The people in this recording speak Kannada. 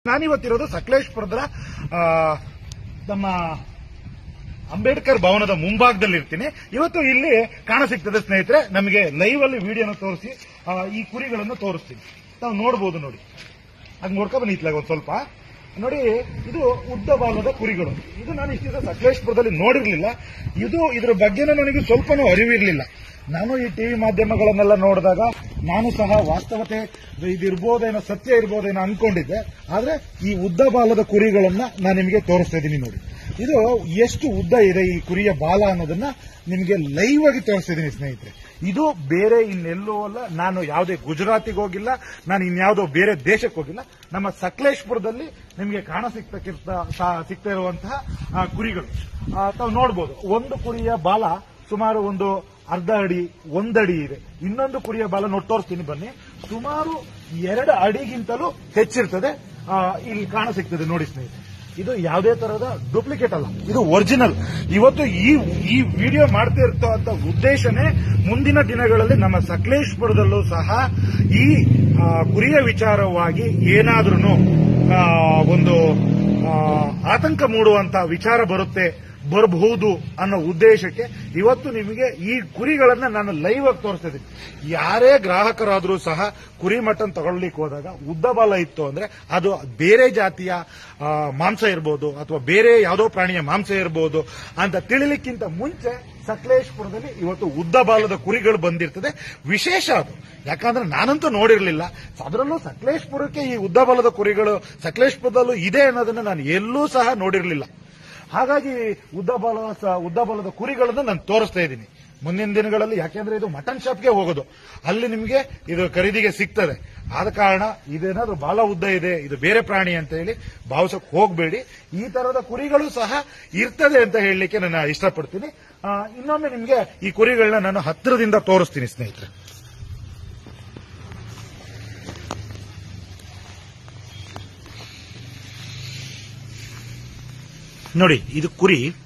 ನಾನಿವತ್ತಿರೋದು ಸಕಲೇಶ್ಪುರದ ಆ, ನಮ್ಮ ಅಂಬೇಡ್ಕರ್ ಭವನದ ಮುಂಭಾಗದಲ್ಲಿ ಇರ್ತೀನಿ ಇವತ್ತು ಇಲ್ಲಿ ಕಾಣ ಸಿಗ್ತದೆ ಸ್ನೇಹಿತರೆ ನಮಗೆ ಲೈವ್ ಅಲ್ಲಿ ವಿಡಿಯೋನ ತೋರಿಸಿ ಆ, ಈ ಕುರಿಗಳನ್ನು ತೋರಿಸ್ತೀನಿ ತಾವು ನೋಡಬಹುದು ನೋಡಿ ಹಂಗ್ ನೋಡ್ಕೊ ಬನ್ನಿ ಇತ್ಲಾಗ ಒಂದ್ ಸ್ವಲ್ಪ ನೋಡಿ ಇದು ಉದ್ದ ಬಾಲದ ಕುರಿಗಳು ಇದು ನಾನು ಇಷ್ಟು ದಿವಸ ಸಕಲೇಶ್ಪುರದಲ್ಲಿ ನೋಡಿರ್ಲಿಲ್ಲ ಇದು ಇದ್ರ ಬಗ್ಗೆನೂ ನನಗೆ ಸ್ವಲ್ಪನೂ ಅರಿವಿರ್ಲಿಲ್ಲ ನಾನು ಈ ಟಿವಿ ಮಾಧ್ಯಮಗಳನ್ನೆಲ್ಲ ನೋಡಿದಾಗ ನಾನು ಸಹ ವಾಸ್ತವತೆ ಇದಿರ್ಬೋದೇನೋ ಸತ್ಯ ಇರ್ಬೋದೇನೋ ಅನ್ಕೊಂಡಿದ್ದೆ ಆದ್ರೆ ಈ ಉದ್ದ ಬಾಲದ ಕುರಿಗಳನ್ನ ನಾನು ನಿಮಗೆ ತೋರಿಸ್ತಾ ಇದ್ದೀನಿ ನೋಡಿ ಇದು ಎಷ್ಟು ಉದ್ದ ಇದೆ ಈ ಕುರಿಯ ಬಾಲ ಅನ್ನೋದನ್ನ ನಿಮಗೆ ಲೈವ್ ಆಗಿ ತೋರಿಸ್ತಿದ್ದೀನಿ ಸ್ನೇಹಿತರೆ ಇದು ಬೇರೆ ಇನ್ನೆಲ್ಲೂ ಅಲ್ಲ ನಾನು ಯಾವುದೇ ಗುಜರಾತಿಗೆ ಹೋಗಿಲ್ಲ ನಾನು ಇನ್ಯಾವುದೋ ಬೇರೆ ದೇಶಕ್ಕೆ ಹೋಗಿಲ್ಲ ನಮ್ಮ ಸಕಲೇಶ್ಪುರದಲ್ಲಿ ನಿಮಗೆ ಕಾಣ ಸಿಗ್ತಕ್ಕಿರ್ತ ಸಾ- ಸಿಗ್ತಾ ಇರುವಂತಹ ಆ, ಕುರಿಗಳು ಆ, ತಾವು ನೋಡಬಹುದು ಒಂದು ಕುರಿಯ ಬಾಲ ಸುಮಾರು ಒಂದು ಅರ್ಧ ಅಡಿ ಒಂದಡಿ ಇದೆ ಇನ್ನೊಂದು ಕುರಿಯ ಬಾಲ ನೋಡಿ ತೋರಿಸ್ತೀನಿ ಬನ್ನಿ ಸುಮಾರು ಎರಡು ಅಡಿಗಿಂತಲೂ ಹೆಚ್ಚಿರ್ತದೆ ಆ, ಇಲ್ಲಿ ಕಾಣ ಸಿಗ್ತದೆ ನೋಡಿ ಸ್ನೇಹಿತರೆ ಇದು ಯಾವುದೇ ತರಹದ ಡೂಪ್ಲಿಕೇಟ್ ಅಲ್ಲ ಇದು ಒರಿಜಿನಲ್ ಇವತ್ತು ಈ ಈ ವಿಡಿಯೋ ಮಾಡ್ತಾ ಇರ್ತಕ್ಕಂಥ ಉದ್ದೇಶನೇ ಮುಂದಿನ ದಿನಗಳಲ್ಲಿ ನಮ್ಮ ಸಕಲೇಶ್ಪುರದಲ್ಲೂ ಸಹ ಈ ಆ, ಕುರಿಯ ವಿಚಾರವಾಗಿ ಏನಾದ್ರೂ ಒಂದು ಆ, ಆತಂಕ ಮೂಡುವಂತ ವಿಚಾರ ಬರುತ್ತೆ ಬರಬಹುದು ಅನ್ನೋ ಉದ್ದೇಶಕ್ಕೆ ಇವತ್ತು ನಿಮಗೆ ಈ ಕುರಿಗಳನ್ನ ನಾನು ಲೈವ್ ಆಗಿ ತೋರಿಸ್ತಾ ಇದ್ದೀನಿ ಯಾರೇ ಗ್ರಾಹಕರಾದರೂ ಸಹ ಕುರಿ ಮಟನ್ ತಗೊಳ್ಲಿಕ್ಕೆ ಹೋದಾಗ ಉದ್ದ ಬಾಲ ಇತ್ತು ಅಂದ್ರೆ ಅದು ಬೇರೆ ಜಾತಿಯ ಆ, ಮಾಂಸ ಇರ್ಬೋದು ಅಥವಾ ಬೇರೆ ಯಾವುದೋ ಪ್ರಾಣಿಯ ಮಾಂಸ ಇರ್ಬೋದು ಅಂತ ತಿಳಿಲಿಕ್ಕಿಂತ ಮುಂಚೆ ಸಕಲೇಶ್ಪುರದಲ್ಲಿ ಇವತ್ತು ಉದ್ದ ಬಾಲದ ಕುರಿಗಳು ಬಂದಿರ್ತದೆ ವಿಶೇಷ ಅದು ಯಾಕಂದ್ರೆ ನಾನಂತೂ ನೋಡಿರಲಿಲ್ಲ ಅದರಲ್ಲೂ ಸಕಲೇಶ್ಪುರಕ್ಕೆ ಈ ಉದ್ದ ಬಾಲದ ಕುರಿಗಳು ಸಕಲೇಶ್ಪುರದಲ್ಲೂ ಇದೆ ಅನ್ನೋದನ್ನ ನಾನು ಎಲ್ಲೂ ಸಹ ನೋಡಿರಲಿಲ್ಲ ಹಾಗಾಗಿ ಉದ್ದ ಬಾಲ ಉದ್ದ ಬಾಲದ ಕುರಿಗಳನ್ನು ನಾನು ತೋರಿಸ್ತಾ ಇದ್ದೀನಿ ಮುಂದಿನ ದಿನಗಳಲ್ಲಿ ಯಾಕೆಂದ್ರೆ ಇದು ಮಟನ್ ಶಾಪ್ಗೆ ಹೋಗೋದು ಅಲ್ಲಿ ನಿಮಗೆ ಇದು ಖರೀದಿಗೆ ಸಿಗ್ತದೆ ಆದ ಕಾರಣ ಇದೇನಾದ್ರೂ ಬಾಲ ಉದ್ದ ಇದೆ ಇದು ಬೇರೆ ಪ್ರಾಣಿ ಅಂತ ಹೇಳಿ ಭಾವಿಸಕ್ ಹೋಗಬೇಡಿ ಈ ತರದ ಕುರಿಗಳು ಸಹ ಇರ್ತದೆ ಅಂತ ಹೇಳಲಿಕ್ಕೆ ನಾನು ಇಷ್ಟಪಡ್ತೀನಿ ಆ, ಇನ್ನೊಮ್ಮೆ ನಿಮಗೆ ಈ ಕುರಿಗಳನ್ನ ನಾನು ಹತ್ತಿರದಿಂದ ತೋರಿಸ್ತೀನಿ ಸ್ನೇಹಿತರೆ ನೋಡಿ ಇದು ಕುರಿ